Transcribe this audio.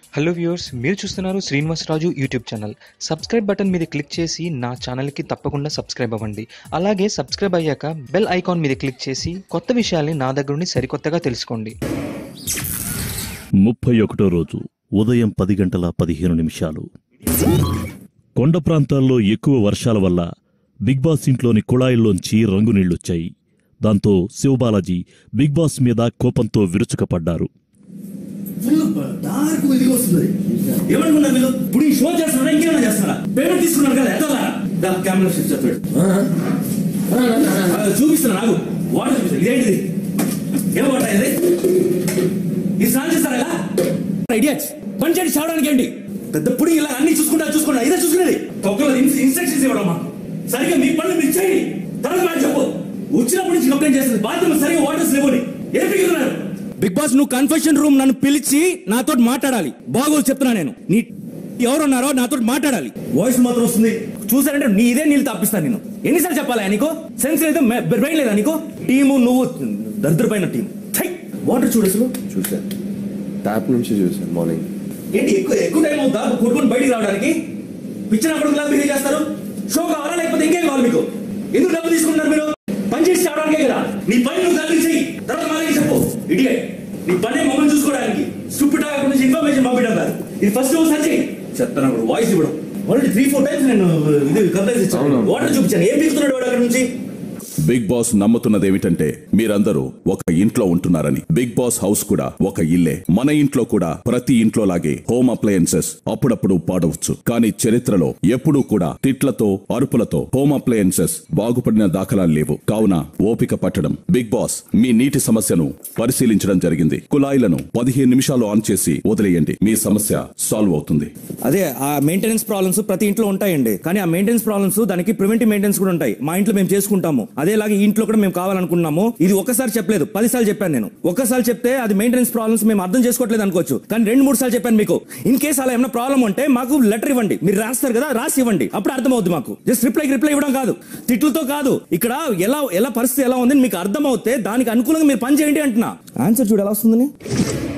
Hello viewers మీరు చూస్తున్నారు Srinivasaraju YouTube channel subscribe button మీద క్లిక్ చేసి నా ఛానల్కి తప్పకుండా సబ్స్క్రైబ్ అవ్వండి అలాగే సబ్స్క్రైబ్ అయ్యాక బెల్ ఐకాన్ మీద క్లిక్ చేసి కొత్త విషయాల్ని నా దగ్గర నుండి సరికొత్తగా తెలుసుకోండి ముప్పై ఒకటో రోజు ఉదయం పది గంటల పదిహేను నిమిషాలు కొండ ప్రాంతాల్లో ఎక్కువ వర్షాల వల్ల బిగ్ బాస్ ఇంట్లోని కుళాయిల్లోంచి రంగు నీళ్లొచ్చాయి దాంతో శివబాలాజీ బిగ్ బాస్ మీద కోపంతో విరుచుకపడ్డారు ఫుల్ డార్క్ ఇదిగా వస్తుంది ఏమనుకున్నారు మీరు ఇప్పుడు ఈ షో చేస్తున్నారా ఇంకేమైనా చేస్తున్నారా పేమెంట్ తీసుకున్నారు కదా ఎంత కెమెరా షిఫ్ట్ చెప్పాడు చూపిస్తున్నా నాకు వాటర్ చూపిస్తాను ఇదేంటిది ఏం వాటర్ ఇది ఇది స్నానం చేస్తారా ఇలా ఐడియాస్ పని చేయండి చావడానికి ఏంటి పెద్ద పుడి ఇలా అన్ని చూసుకుంటా చూసుకుంటా ఇదే చూసుకునేది ఒక్కరు ఇన్స్ట్రక్షన్స్ ఇవ్వడమ్మా సరిగ్గా మీ పనులు మీరు చేయండి తర్వాత నాకు చెప్పు వచ్చినప్పటి నుంచి కంప్లైంట్ చేస్తుంది బాత్రూమ్ సరిగ్గా వాటర్స్ లేవని ఏం పిగుతున్నారు బిగ్ బాస్ నువ్వు కన్ఫెషన్ రూమ్ నన్ను పిలిచి నాతో మాట్లాడాలి బాగోదు చెప్తున్నా నేను నీ ఎవరున్నారో నాతో మాట్లాడాలి వాయిస్ మాత్రం వస్తుంది చూసారంటే నీ ఇదే నీళ్ళు తప్పిస్తాను నేను ఎన్నిసార్లు చెప్పాలా నీకు సెన్స్ లేదు బ్రెయిన్ లేదా నీకు టీము నువ్వు దరిద్రపైన టీం వాటర్ చూడు అసలు చూసాను ట్యాప్ నుంచి చూసాను మార్నింగ్ ఏంటి ఎక్కువ ఎక్కువ టైం అవుతా కొట్టుకొని బయటికి రావడానికి పిచ్చిన కొడుకులా బిహేవ్ చేస్తారు షో కావాలా లేకపోతే ఇంకేం కావాలి మీకు ఎందుకు డబ్బు తీసుకుంటున్నారు మీరు పని చేసి రావడానికే కదా నీ పని నువ్వు కలిసి చెయ్యి తర్వాత మాకు చెప్పు ఇడిగే నీ పని మమ్మల్ని చూసుకోవడానికి స్టూపిడ్ అక్కడి నుంచి ఇన్ఫర్మేషన్ పంపించడం కాదు ఇది ఫస్ట్ నువ్వు సర్చ్ చేయి చెప్తాను వాయిస్ ఇవ్వడం ఆల్రెడీ త్రీ ఫోర్ టైమ్స్ నేను ఇది కంప్లైంట్ ఇచ్చాను అవును. వాటర్ చూపించాను ఏం పీకుతున్నాడు వాడు అక్కడ నుంచి బిగ్ బాస్ నమ్ముతున్నదేమిటంటే మీరందరూ ఒక ఇంట్లో ఉంటున్నారని బిగ్ బాస్ హౌస్ కూడా ఒక ఇల్లే మన ఇంట్లో కూడా ప్రతి ఇంట్లో లాగే హోమ్ అప్లయన్సెస్ అప్పుడప్పుడు పాడవచ్చు కానీ చరిత్రలో ఎప్పుడూ కూడా తిట్లతో అరుపులతో హోమ్ అప్లయన్సెస్ బాగుపడిన దాఖలాలు లేవు కావున ఓపిక పట్టడం బిగ్ బాస్ మీ నీటి సమస్యను పరిశీలించడం జరిగింది కుళాయిలను పదిహేను నిమిషాలు ఆన్ చేసి వదిలేయండి మీ సమస్య సాల్వ్ అవుతుంది అదే ఆ మెయింటెనెన్స్ ప్రాబ్లమ్స్ ప్రతి ఇంట్లో ఉంటాయండి కానీ ఆ మెయింటెనెన్స్ ప్రాబ్లమ్స్ దానికి ప్రివెంటివ్ మెయింటెనెన్స్ కూడా ఉంటాయి మా ఇంట్లో మేము చేసుకుంటాము అదేలాగా ఈ ఇంట్లో కూడా మేము కావాలనుకున్నాము ఇది ఒక్కసారి చెప్పలేదు పదిసార్లు చెప్పాను నేను ఒక్కసారి చెప్తే అది మెయింటెనెన్స్ ప్రాబ్లమ్స్ మేము అర్థం చేసుకోవట్లేదు అనుకోవచ్చు కానీ రెండు మూడు సార్లు చెప్పాను మీకు ఇన్ కేసు అలా ఏమైనా ప్రాబ్లం ఉంటే మాకు లెటర్ ఇవ్వండి మీరు రాస్తారు కదా రాసి ఇవ్వండి అప్పుడు అర్థమవుద్ది మాకు జస్ట్ రిప్లై రిప్లై ఇవ్వడం కాదు తిట్లతో కాదు ఇక్కడ ఎలా ఎలా పరిస్థితి ఎలా ఉందని మీకు అర్థమవుతే దానికి అనుకూలంగా మీరు పని చేయండి అంటున్నా ఆన్సర్ చూడు ఎలా వస్తుందని